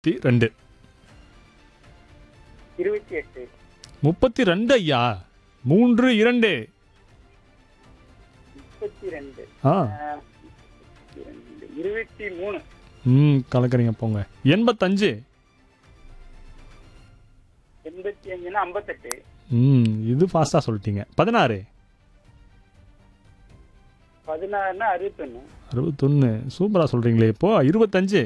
முப்பத்தி ரெண்டு இருபத்தி எட்டு முப்பத்தி ரெண்டு ஐயா மூன்று இரண்டு முப்பத்தி ரெண்டு ஆ இருபத்தி மூணு ம் கலக்குறீங்க போங்க எண்பத்தஞ்சு எண்பத்தி அஞ்சுன்னா ஐம்பத்தெட்டு ம் இது ஃபாஸ்ட்டாக சொல்லிட்டீங்க பதினாறு பதினாறுனா அறுபத்தொன்னு அறுபத்தொன்று சூப்பராக சொல்கிறீங்களே இப்போ இருபத்தஞ்சு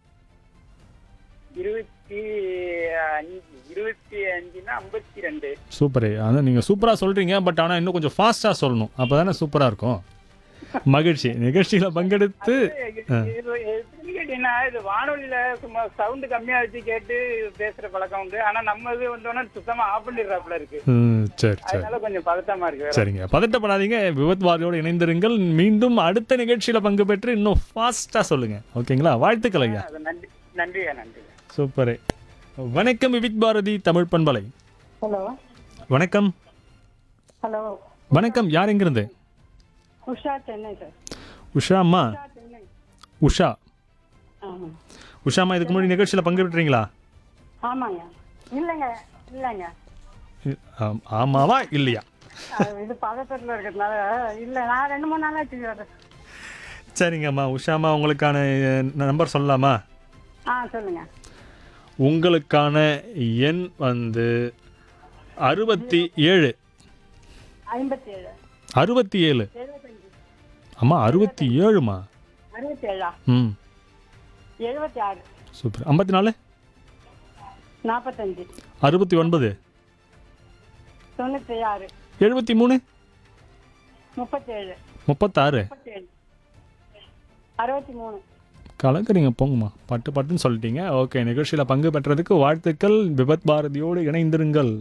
இருபத்தி அஞ்சு இருபத்தி அஞ்சுனா ஐம்பத்தி ரெண்டு சூப்பரு அதான் நீங்கள் சூப்பராக சொல்கிறீங்க பட் ஆனால் இன்னும் கொஞ்சம் ஃபாஸ்ட்டாக சொல்லணும் அப்போ தானே சூப்பராக இருக்கும் மகிழ்ச்சி நிகழ்ச்சியில் பங்கெடுத்து இது- இது எப்படின்னு கேட்டீங்கன்னா இது வானொலியில சும்மா சவுண்ட் கம்மியா வச்சு கேட்டு பேசுற பழக்கம் உண்டு ஆனா நம்ம இது வந்தோன்னா சுத்தமா ஆஃப் பண்ணிடுறாப்புல இருக்கு ம், சரி சரி அதனால கொஞ்சம் பதட்டமா இருக்கு வேற. சரிங்க பதட்டப்படாதீங்க விபத் வாரியோடு இணைந்திருங்கள் மீண்டும் அடுத்த நிகழ்ச்சியில் பங்கு பெற்று இன்னும் ஃபாஸ்ட்டாக சொல்லுங்கள் ஓகேங்களா வாழ்த்துக்கள் ஐயா அது நன்றி நன்றியா நன்றி சூப்பரு வணக்கம் விவிக் பாரதி தமிழ் பண்பலை ஹலோ வணக்கம் ஹலோ வணக்கம் யார் எங்கிருந்து உஷா சென்னை சார் உஷா அம்மா உஷா சென்னை உஷா ஆமாம் உஷாம்மா இதுக்கு முன்னாடி நிகழ்ச்சியில் பங்கு பெற்றீங்களா ஆமாங்க இல்லைங்க இல்லைங்க ஆம், ஆமாவா இல்லையா அது இது பதட்டத்தில் இருக்கிறதுனால இல்லை நான் ரெண்டு மூணு நாளாச்சு வரேன் சரிங்கம்மா உஷாம்மா உங்களுக்கான நம்பர் சொல்லலாமா ஆ சொல்லுங்க உங்களுக்கான எண் வந்து அறுபத்தி ஏழு ஐம்பத்தி ஏழு அறுபத்தி ஏழு எழுபத்தஞ்சு அம்மா அறுபத்தி ஏழுமா அறுபத்தி ஏழா ம் எழுபத்தி ஆறு சூப்பர் ஐம்பத்தி நாலு நாற்பத்தஞ்சு அறுபத்தி ஒன்பது தொண்ணூற்றி ஆறு எழுபத்தி மூணு முப்பத்தேழு முப்பத்தாறு முப்பத்தேழு அறுபத்தி மூணு கலக்குறீங்க போங்கம்மா பட்டு பட்டுன்னு சொல்லிட்டீங்க ஓகே நிகழ்ச்சியில் பங்கு பெற்றதுக்கு வாழ்த்துக்கள் விபத் பாரதியோடு இணைந்திருங்கள்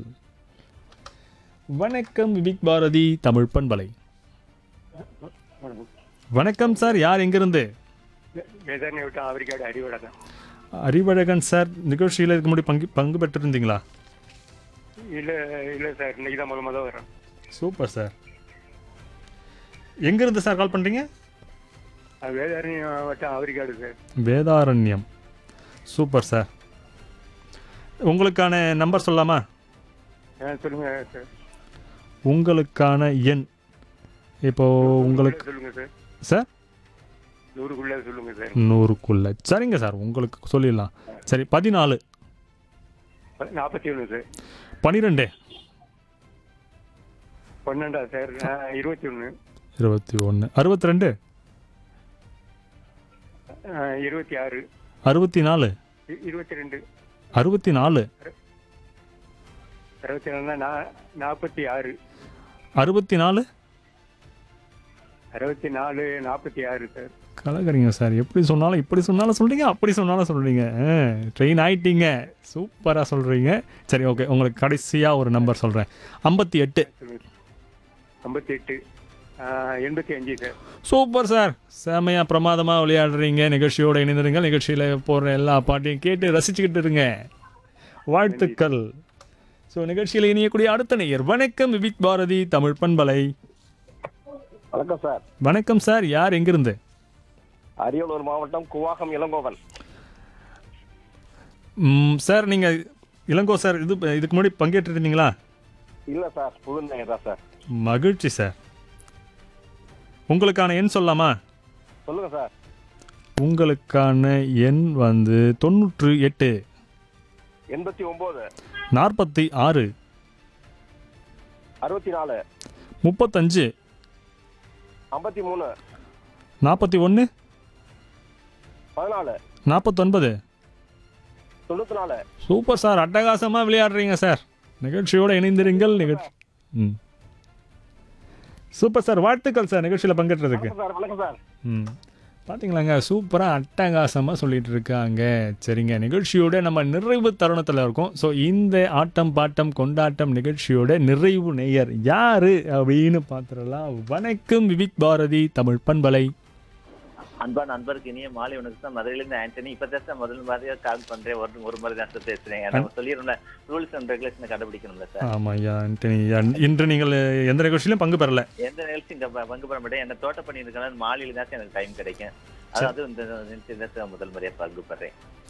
வணக்கம் விபிக் பாரதி தமிழ் பண்பலை வணக்கம் சார் யார் எங்கிருந்து வேதாரணி விட்டு ஆவரிக்காடு அறிவடகம் அறிவழகன் சார் நிகழ்ச்சியில் இதுக்கு முன்னாடி பங்கு பங்கு பெற்றிருந்தீங்களா இல்ல இல்ல சார் இன்னைக்கு தான் முத முத வரேன் சூப்பர் சார் எங்கிருந்து சார் கால் பண்ணுறீங்க வேதாரணி வட்டம் Avarikadu sir Vedaranyam super sir உங்களுக்கான நம்பர் சொல்லலாமா சொல்லுங்க சார் உங்களுக்கான எண் இப்போ உங்களுக்கு சொல்லுங்க சார் சார் நூறுக்குள்ள சொல்லுங்க சார் நூறுக்குள்ள சரிங்க சார் உங்களுக்கு சொல்லிடலாம் சரி பதினாலு நாற்பத்தி ஒன்று சார் பன்னிரெண்டு பன்னெண்டா சார் இருபத்தி ஒன்று இருபத்தி ஒன்று அறுபத்தி ரெண்டு இருபத்தி ஆறு அறுபத்தி நாலு இருபத்தி ரெண்டு அறுபத்தி நாலு அறுபத்தி நாலுனா நாற்பத்தி ஆறு அறுபத்தி நாலு அறுபத்தி நாலு நாற்பத்தி ஆறு சார் கலக்குறீங்க சார் எப்படி சொன்னாலும் இப்படி சொன்னாலும் சொல்கிறீங்க அப்படி சொன்னாலும் சொல்கிறீங்க ட்ரெயின் ஆயிட்டீங்க சூப்பராக சொல்கிறீங்க சரி ஓகே உங்களுக்கு கடைசியாக ஒரு நம்பர் சொல்கிறேன் ஐம்பத்தி எட்டு சொல்லுங்க ஐம்பத்தி எட்டு எண்பத்தி அஞ்சு சார் சூப்பர் சார் செமையாக பிரமாதமாக விளையாடுறீங்க நிகழ்ச்சியோடு இணைந்திருங்க நிகழ்ச்சியில் போடுற எல்லா பாட்டையும் கேட்டு ரசிச்சுக்கிட்டு இருங்க வாழ்த்துக்கள் ஸோ நிகழ்ச்சியில் இணையக்கூடிய அடுத்த நேயர் வணக்கம் விவிக் பாரதி தமிழ் பண்பலை வணக்கம் சார் வணக்கம் சார் யார் எங்கிருந்து அரியலூர் மாவட்டம் குவாகம் இளங்கோவன் ம், சார் நீங்கள் இளங்கோ சார் இது இதுக்கு முன்னாடி பங்கேற்று இருந்தீங்களா இல்ல சார் புது நேயர் தான் சார் மகிழ்ச்சி சார் உங்களுக்கான எண் சொல்லலாமா சொல்லுங்க சார் உங்களுக்கான எண் வந்து தொண்ணூற்று எட்டு எண்பத்தி ஒன்பது நாற்பத்தி ஆறு அறுபத்தி நாலு முப்பத்தஞ்சு ஐம்பத்தி மூணு நாற்பத்தி ஒன்று பதினாலு நாற்பத்தொன்பது தொண்ணூத்தி நாலு சூப்பர் சார் அட்டகாசமாக விளையாடுறீங்க சார் நிகழ்ச்சியோடு இணைந்திருங்கள் நிகழ்ச்சி ம் சூப்பர் சார் வாழ்த்துக்கள் சார் நிகழ்ச்சியில் பங்கேற்றதுக்கு வணக்கம் சார் வணக்கம் சார் ம் பார்த்தீங்களாங்க சூப்பராக அட்டகாசமாக சொல்லிட்டு இருக்காங்க சரிங்க நிகழ்ச்சியோட நம்ம நிறைவு தருணத்தில் இருக்கோம் ஸோ இந்த ஆட்டம் பாட்டம் கொண்டாட்டம் நிகழ்ச்சியோட நிறைவு நேயர் யாரு அப்படின்னு பார்த்துடலாம் வணக்கம் விவிக் பாரதி தமிழ் பண்பலை அன்பான அன்பருக்கு இனிய மாலை வணக்கம் தான் மதுரையிலிருந்து ஆண்டனி இப்ப தான் சார் முதல் மாதிரியா கால் பண்றேன் ஒரு ஒரு மாதிரி தான் சார் பேசுறேன் நம்ம சொல்லிடுறோம் ரூல்ஸ் அண்ட் ரெகுலேஷனை கடைபிடிக்கணும்ல சார் ஆமாம் ஐயா ஆண்டனி ஐயா, இன்று நீங்கள் எந்த நிகழ்ச்சியிலும் பங்கு பெறல எந்த நிகழ்ச்சி இங்க ப- பங்கு பெற மாட்டேன் என்ன தோட்ட பண்ணி இருக்கனால மாலையில தான் சார் எனக்கு டைம் கிடைக்கும் அதாவது இந்த நிகழ்ச்சி தான் சார் முதல் முறையா பங்கு பெறேன்